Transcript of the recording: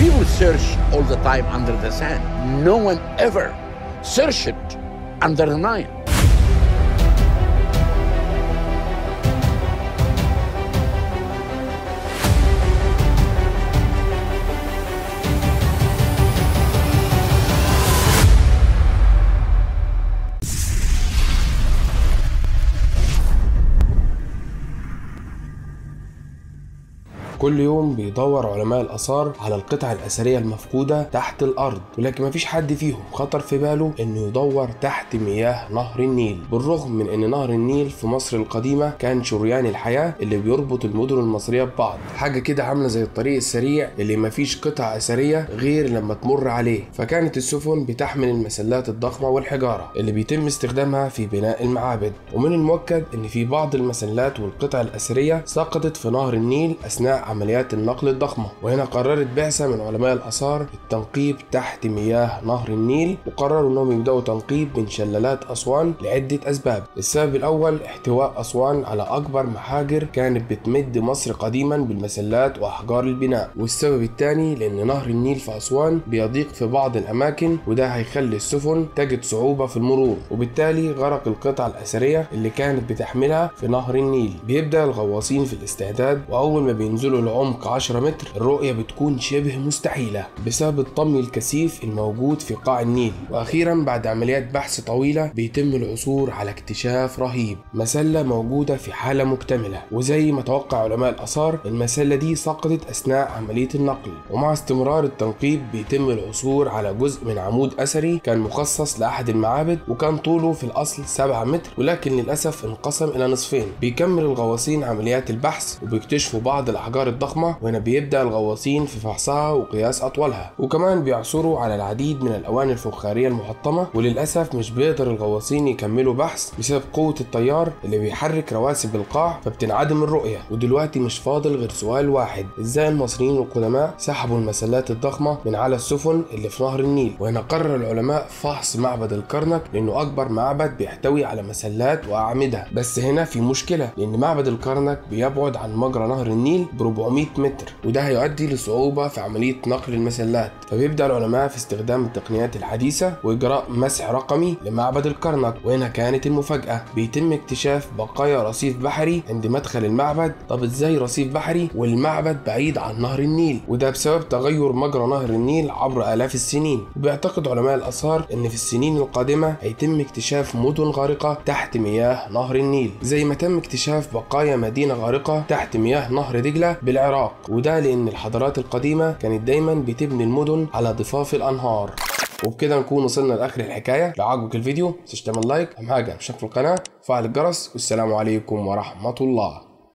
People search all the time under the sand. No one ever searched under the Nile. كل يوم بيدور علماء الآثار على القطع الأثرية المفقودة تحت الأرض ولكن مفيش حد فيهم خطر في باله إنه يدور تحت مياه نهر النيل بالرغم من إن نهر النيل في مصر القديمة كان شريان الحياة اللي بيربط المدن المصرية ببعض حاجة كده عاملة زي الطريق السريع اللي مفيش قطع أثرية غير لما تمر عليه فكانت السفن بتحمل المسلات الضخمة والحجارة اللي بيتم استخدامها في بناء المعابد ومن المؤكد إن في بعض المسلات والقطع الأثرية سقطت في نهر النيل أثناء عمليات النقل الضخمة وهنا قررت بعثة من علماء الآثار التنقيب تحت مياه نهر النيل وقرروا أنهم يبدأوا تنقيب من شلالات أسوان لعدة أسباب السبب الأول احتواء أسوان على أكبر محاجر كانت بتمد مصر قديما بالمسلات وأحجار البناء والسبب الثاني لأن نهر النيل في أسوان بيضيق في بعض الأماكن وده هيخلي السفن تجد صعوبة في المرور وبالتالي غرق القطع الأثرية اللي كانت بتحملها في نهر النيل بيبدأ الغواصين في الاستعداد وأول ما بينزلوا لعمق 10 متر الرؤية بتكون شبه مستحيلة بسبب الطمي الكثيف الموجود في قاع النيل وأخيرا بعد عمليات بحث طويلة بيتم العثور على اكتشاف رهيب مسلة موجودة في حالة مكتملة وزي ما توقع علماء الآثار المسلة دي سقطت أثناء عملية النقل ومع استمرار التنقيب بيتم العثور على جزء من عمود أثري كان مخصص لأحد المعابد وكان طوله في الأصل 7 متر ولكن للأسف انقسم إلى نصفين بيكمل الغواصين عمليات البحث وبيكتشفوا بعض الأحجار الضخمة وهنا بيبدأ الغواصين في فحصها وقياس أطولها وكمان بيعثروا على العديد من الأواني الفخارية المحطمة وللأسف مش بيقدر الغواصين يكملوا بحث بسبب قوة التيار اللي بيحرك رواسب القاع فبتنعدم الرؤية ودلوقتي مش فاضل غير سؤال واحد ازاي المصريين القدماء سحبوا المسلات الضخمة من على السفن اللي في نهر النيل وهنا قرر العلماء فحص معبد الكرنك لأنه أكبر معبد بيحتوي على مسلات وأعمدة بس هنا في مشكلة لأن معبد الكرنك بيبعد عن مجرى نهر النيل ب 400 متر وده هيؤدي لصعوبة في عملية نقل المسلات فبيبدأ العلماء في استخدام التقنيات الحديثة وإجراء مسح رقمي لمعبد الكرنك وهنا كانت المفاجأة بيتم اكتشاف بقايا رصيف بحري عند مدخل المعبد طب ازاي رصيف بحري والمعبد بعيد عن نهر النيل وده بسبب تغير مجرى نهر النيل عبر آلاف السنين وبيعتقد علماء الآثار إن في السنين القادمة هيتم اكتشاف مدن غارقة تحت مياه نهر النيل زي ما تم اكتشاف بقايا مدينة غارقة تحت مياه نهر دجلة بالعراق وده لأن الحضارات القديمة كانت دايما بتبني المدن على ضفاف الأنهار وبكده نكون وصلنا لاخر الحكايه لو عجبك الفيديو متنساش تعمل لايك اهم حاجه اشترك في القناه وفعل الجرس والسلام عليكم ورحمه الله